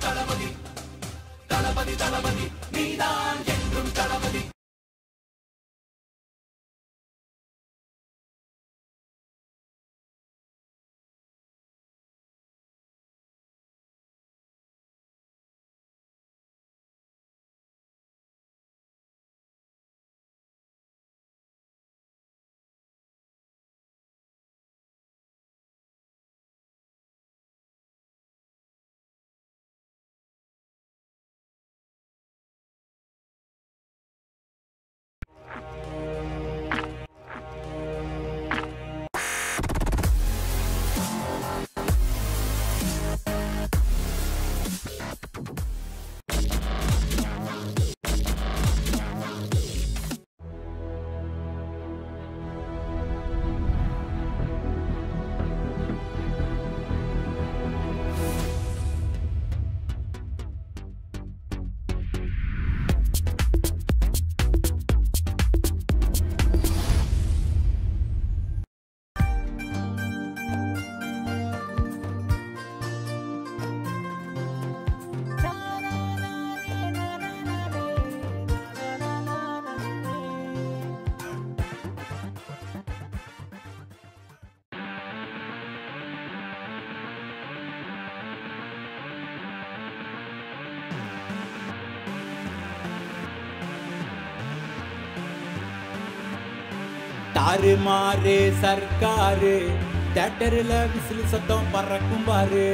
தாறுமாறு சர்க்காரு தேட்டரில் விசில் சத்தம் பறக்கும் பாரு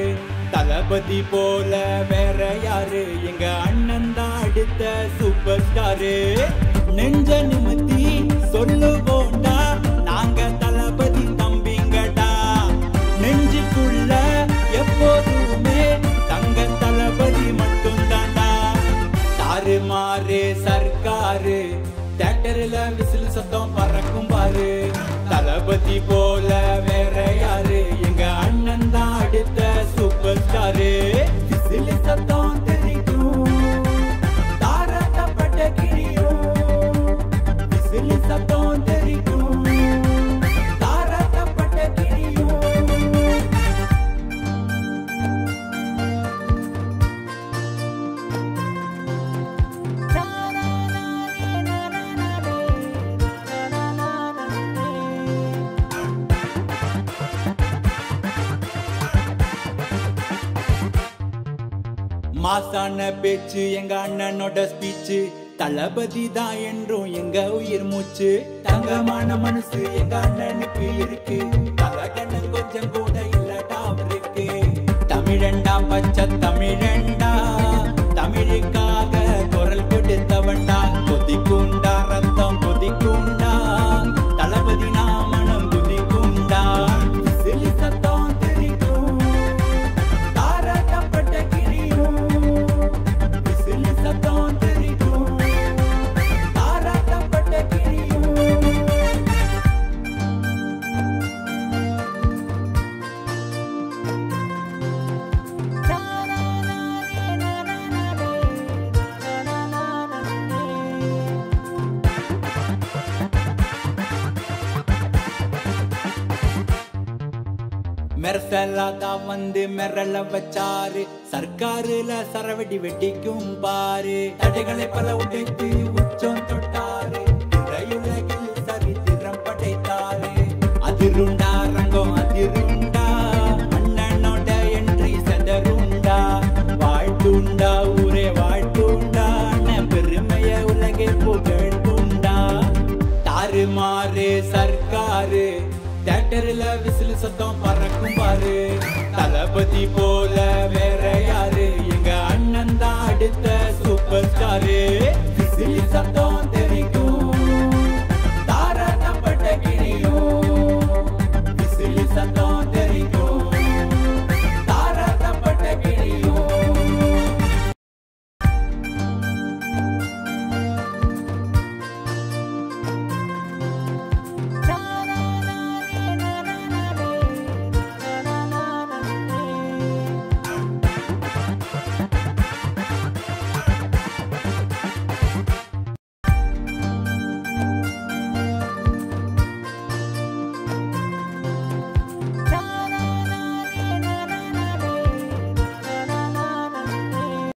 தளபதி போல வேற யாரு எங்க அண்ணன் தான் அடுத்த சூப்பர் ஸ்டாரு நெஞ்ச நிமித்தி சொல்லுவோண்டா நாங்க தளபதி தம்பிங்கடா நெஞ்சுக்குள்ள எப்போதுமே தங்க தளபதி மட்டும்தான்டா தாறுமாறு சர்க்காரு தேட்டரில் விசில் சத்தம் பறக்கும் பாரு தளபதி போல வேற யாரு எங்க அண்ணன் தான் அடுத்த சூப்பர் ஸ்டாரு விசில் சத்தம் தெரிக்கும் தாராட்டப்பட்ட கிரியும் விசில் சத்தம் தெரிக்கும் தாராட்டப்பட்ட கிரியும் மாசான பேச்சு எங்க அண்ணனோட ஸ்பீச்சு தளபதி தான் என்றும் எங்க உயிர் மூச்சு தங்கமான மனசு எங்க அண்ணனுக்கு இருக்கு தலகண்ணன் கொஞ்சம் கூட இல்லடா அவருக்கு தமிழண்டா பச்சை தமிழண்டா தமிழுக்காக குரல் கொடுத்தவன்டா கொதிக்குண்டா ரத்தம் கொதிக்குண்டா தளபதி நான் மனம் குதிக்குண்டா விசிலி சத்தம் தெரிக்கும் தாராட்டப்பட்ட கிளியும் விசிலி சத்தம் தெரிக்கும் தாராட்டப்பட்ட கிளியும் மெர்சலாதான் வந்து மிரள வச்சாரு சர்க்காருல சரவெடி வெட்டிக்கும் பாரு தடைகளை பல உடைத்து உச்சம் தொட்டாரு திரையுலகில் சரித்திரம் படைத்தாரு அதிருண்டா ரங்கம் அதிருண்டா அண்ணனோட என்றி செதருண்டா வாழ்த்துண்டா ஊரே வாழ்த்துண்டா அண்ணன் பெருமைய உலகே புகழ்ந்துண்டா தாறுமாறு சர்க்காரு தேட்டரில் விசில் சத்தம் பறக்கும் பாரு தளபதி போல வேற யாரு எங்க அண்ணன் தான் அடுத்த சூப்பர் ஸ்டாரு